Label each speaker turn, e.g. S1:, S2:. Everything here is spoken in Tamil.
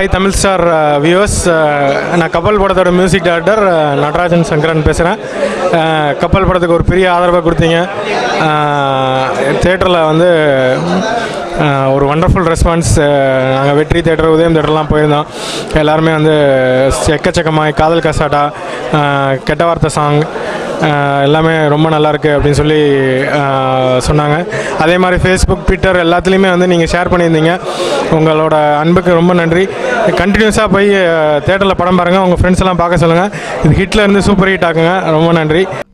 S1: ஹாய் தமிழ் ஸ்டார் வியூவர்ஸ் நான் கப்பல் படத்தோட மியூசிக் டைரக்டர் நடராஜன் சங்கரன் பேசுகிறேன் கப்பல் படத்துக்கு ஒரு பெரிய ஆதரவை கொடுத்தீங்க தேட்டரில் வந்து அஹ், ஒரு வண்டர்ஃபுல் ரெஸ்பான்ஸ் நாங்கள் வெற்றி தேட்டர் உதயம் தேட்டர்லாம் போயிருந்தோம் எல்லாருமே வந்து எக்கச்சக்கமாய் காதல் கசாட்டா அஹ், கெட்ட வார்த்தை சாங் எல்லாமே ரொம்ப நல்லா இருக்கு அப்படின்னு சொல்லி அஹ், சொன்னாங்க அதே மாதிரி ஃபேஸ்புக் ட்விட்டர் எல்லாத்துலேயுமே வந்து நீங்கள் ஷேர் பண்ணியிருந்தீங்க உங்களோட அன்புக்கு ரொம்ப நன்றி கண்டினியூஸாக போய் தேட்டரில் படம் பாருங்கள் உங்கள் ஃப்ரெண்ட்ஸ் எல்லாம் பார்க்க சொல்லுங்கள் இது ஹிட்ல இருந்து சூப்பர் ஹிட் ஆக்குங்க ரொம்ப நன்றி